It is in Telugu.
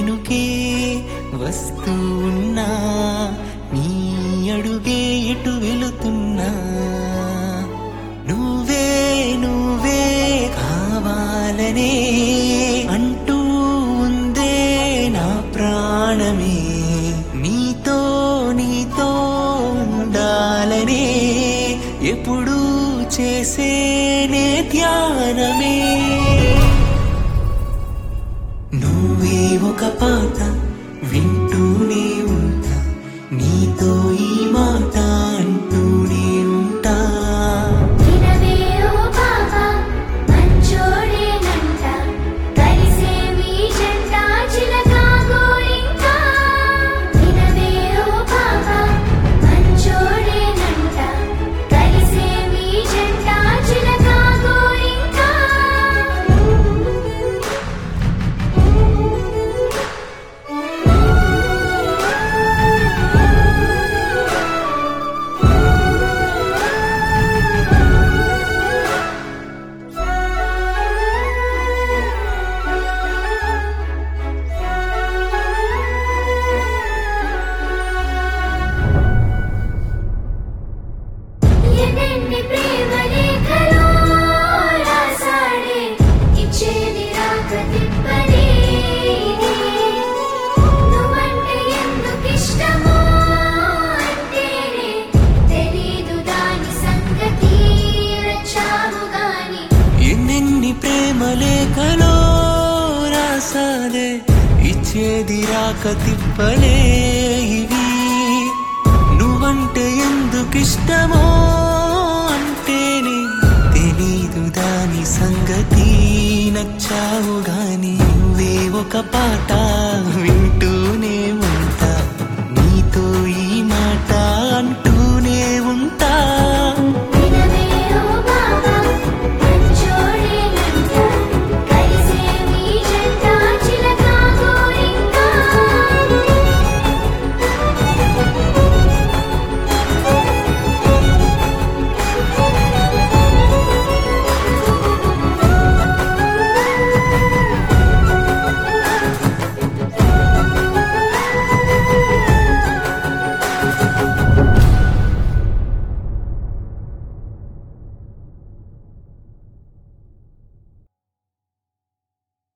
వెనుకే వస్తూ ఉన్నా నీ అడుగే ఎటు వెళుతున్నా నువ్వే నువ్వే కావాలనే అంటూ ఉందే నా ప్రాణమే నీతో నీతో ఉండాలనే ఎప్పుడు చేసేనే ధ్యానమే నువ్వే ఒక పాట వింటూనే ఉంటా నీతో ఈ మాట అంటూనే ఉంటా వినవే ఓ బాబా మంచోడేనంట కలిసే మీ జంట చిలక గోరింక వినవే ఓ బాబా మంచోడేనంట కలిసే మీ జంట చిలక గోరింక ఎన్నెన్ని ప్రేమ లేఖలో రాసాడే ఇచ్చేది రాక తిప్పడే ఇది. నువ్వంటే ఎందుకు ఇష్టమో అంటేనే తెలీదు దాని సంగతి రచ్చావు గాని ఎన్నెన్ని ప్రేమ లేఖలో రాసాలే ఇచ్చేది రాక తిప్పలే ఇవి నువ్వంటే ఎందుకిష్టమో అంటేనే తెలీదు దాని సంగతి నచ్చావు గాని నువ్వే ఒక పాట వింటూ